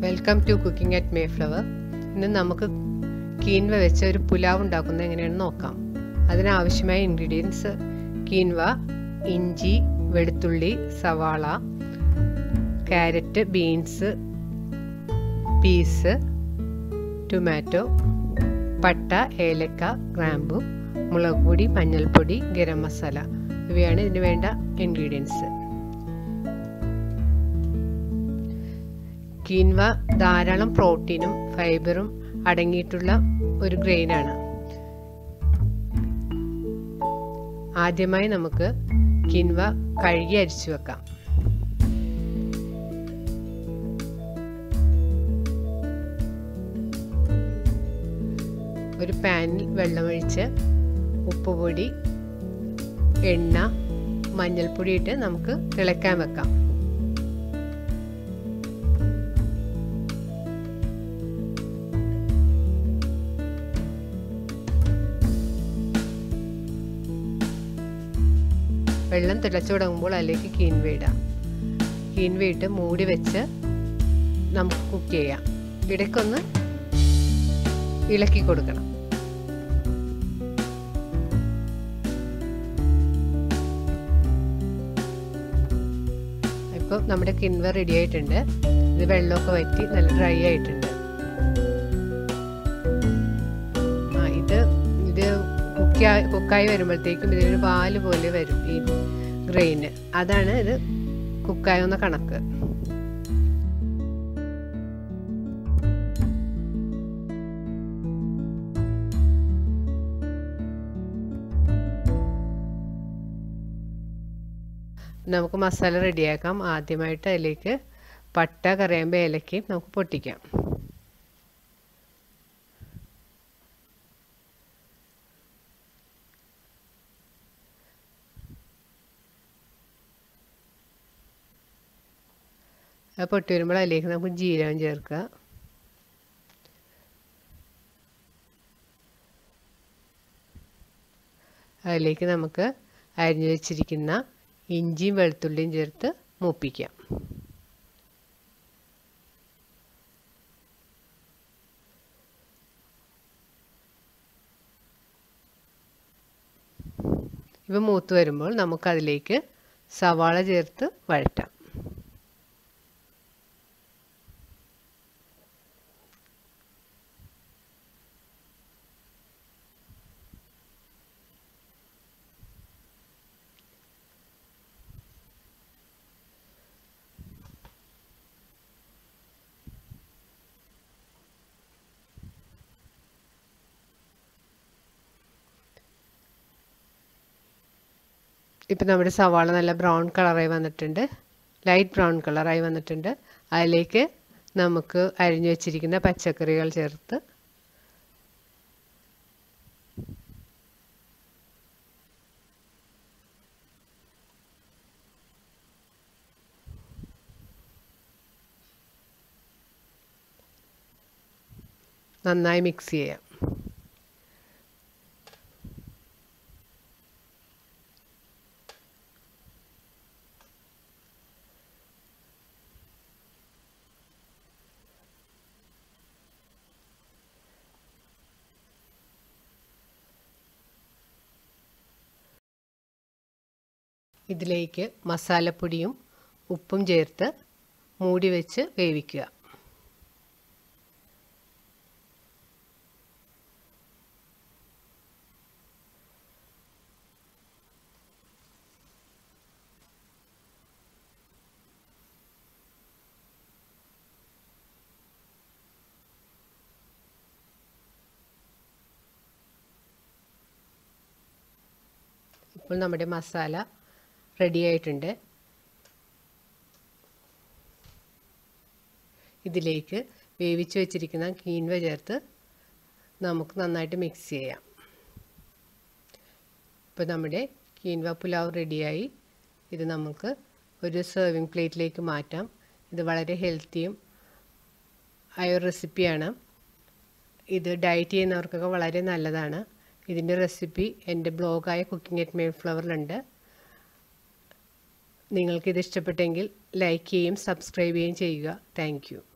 welcome to cooking at Mayflower ഇന്ന് നമുക്ക് quinoa വെച്ച ഒരു പുലാവ് ഉണ്ടാക്കുന്നത് എങ്ങനെയാണെന്ന് നോക്കാം അതിനാവശ്യമായ ഇൻഗ്രീഡിയൻസ് കീൻവ ഇഞ്ചി വെളുത്തുള്ളി സവാള ക്യാരറ്റ് ബീൻസ് പീസ് ടൊമാറ്റോ പട്ട ഏലക്ക ഗ്രാമ്പു മുളക് പൊടി മഞ്ഞൾപ്പൊടി ഗരം മസാല ഇവയാണ് ഇതിന് വേണ്ട ഇൻഗ്രീഡിയൻസ് കീൻവ ധാരാളം പ്രോട്ടീനും ഫൈബറും അടങ്ങിയിട്ടുള്ള ഒരു ഗ്രെയിനാണ് ആദ്യമായി നമുക്ക് കിൻവ കഴുകി അരിച്ചു വെക്കാം ഒരു പാനിൽ വെള്ളമൊഴിച്ച് ഉപ്പുപൊടി എണ്ണ മഞ്ഞൾപ്പൊടി ഇട്ട് നമുക്ക് തിളയ്ക്കാൻ വെക്കാം വെള്ളം തിളച്ചു തുടങ്ങുമ്പോൾ അതിലേക്ക് കീൻവ ഇടാം കീൻവ ഇട്ട് മൂടി വെച്ച് നമുക്ക് കുക്ക് ചെയ്യാം ഇടയ്ക്കൊന്ന് ഇളക്കി കൊടുക്കണം ഇപ്പോൾ നമ്മുടെ കിൻവ റെഡി ആയിട്ടുണ്ട് ഇത് വെള്ളമൊക്കെ വറ്റി നല്ല ഡ്രൈ ആയിട്ടുണ്ട് ആ ഇത് ഇത് കുക്കായി കുക്കായി വരുമ്പോഴത്തേക്കും ഇതിനൊരു പാല് പോലെ വരും ഈ ഗ്രെയിന് അതാണ് ഇത് കുക്കായെന്ന കണക്ക് നമുക്ക് മസാല റെഡിയാക്കാം ആദ്യമായിട്ട് അതിലേക്ക് പട്ട കറിയാമ്പ് ഏലക്കയും നമുക്ക് പൊട്ടിക്കാം അത് പൊട്ടി വരുമ്പോൾ അതിലേക്ക് നമുക്ക് ജീരകം ചേർക്കുക അതിലേക്ക് നമുക്ക് അരിഞ്ഞു വെച്ചിരിക്കുന്ന ഇഞ്ചിയും വെളുത്തുള്ളിയും ചേർത്ത് മൂപ്പിക്കാം ഇവ മൂത്ത് വരുമ്പോൾ നമുക്കതിലേക്ക് സവാള ചേർത്ത് വഴറ്റാം ഇപ്പം നമ്മുടെ സവാള നല്ല ബ്രൗൺ കളറായി വന്നിട്ടുണ്ട് ലൈറ്റ് ബ്രൗൺ കളറായി വന്നിട്ടുണ്ട് അതിലേക്ക് നമുക്ക് അരിഞ്ഞു വെച്ചിരിക്കുന്ന പച്ചക്കറികൾ ചേർത്ത് നന്നായി മിക്സ് ചെയ്യാം ഇതിലേക്ക് മസാലപ്പൊടിയും ഉപ്പും ചേർത്ത് മൂടി വെച്ച് വേവിക്കുക ഇപ്പോൾ നമ്മുടെ മസാല റെഡി ആയിട്ടുണ്ട് ഇതിലേക്ക് വേവിച്ച് വെച്ചിരിക്കുന്ന കീൻവ ചേർത്ത് നമുക്ക് നന്നായിട്ട് മിക്സ് ചെയ്യാം ഇപ്പോൾ നമ്മുടെ കീൻവ പുലാവ് റെഡിയായി ഇത് നമുക്ക് ഒരു സെർവിങ് പ്ലേറ്റിലേക്ക് മാറ്റാം ഇത് വളരെ ഹെൽത്തിയും ആയ ഒരു റെസിപ്പിയാണ് ഇത് ഡയറ്റ് ചെയ്യുന്നവർക്കൊക്കെ വളരെ നല്ലതാണ് ഇതിൻ്റെ റെസിപ്പി എൻ്റെ ബ്ലോഗായ കുക്കിംഗ് അറ്റ് മെയിൻ ഫ്ലവറിലുണ്ട് നിങ്ങൾക്കിത് ഇഷ്ടപ്പെട്ടെങ്കിൽ ലൈക്ക് ചെയ്യുകയും സബ്സ്ക്രൈബ് ചെയ്യുകയും ചെയ്യുക താങ്ക്